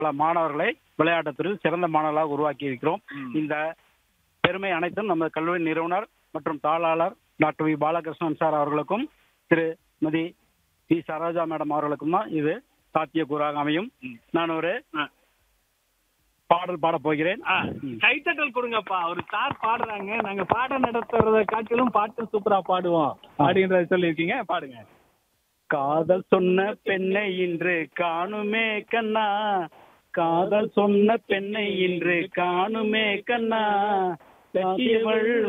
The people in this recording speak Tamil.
பல மாணவர்களை விளையாட்டுத்துறையில் சிறந்த மாணவர்களாக உருவாக்கி இருக்கிறோம் இந்த பெருமை அனைத்தும் நமது கல்லூரி நிறுவனர் மற்றும் தாளாளர் டாக்டர் வி பாலகிருஷ்ணன் சார் அவர்களுக்கும் திருமதி வி சரோஜா மேடம் அவர்களுக்கும் தான் இது சாத்தியக்கூறாக அமையும் நான் ஒரு ஆ. பாடல் பாடப் போகிறேன் ஆ, கைத்தட்டல் கொடுங்கப்பா ஒரு சார் பாடுறாங்க நாங்க பாடம் நடத்துறத காட்டிலும் பாட்டு சூப்பரா பாடுவோம் அப்படின்றத சொல்லியிருக்கீங்க பாடுங்க காதல் சொன்ன பெண்ணை இன்று காணுமே கண்ணா காதல் சொன்ன பெண்ணை இன்று காணுமே கண்ணா பெற்றவள்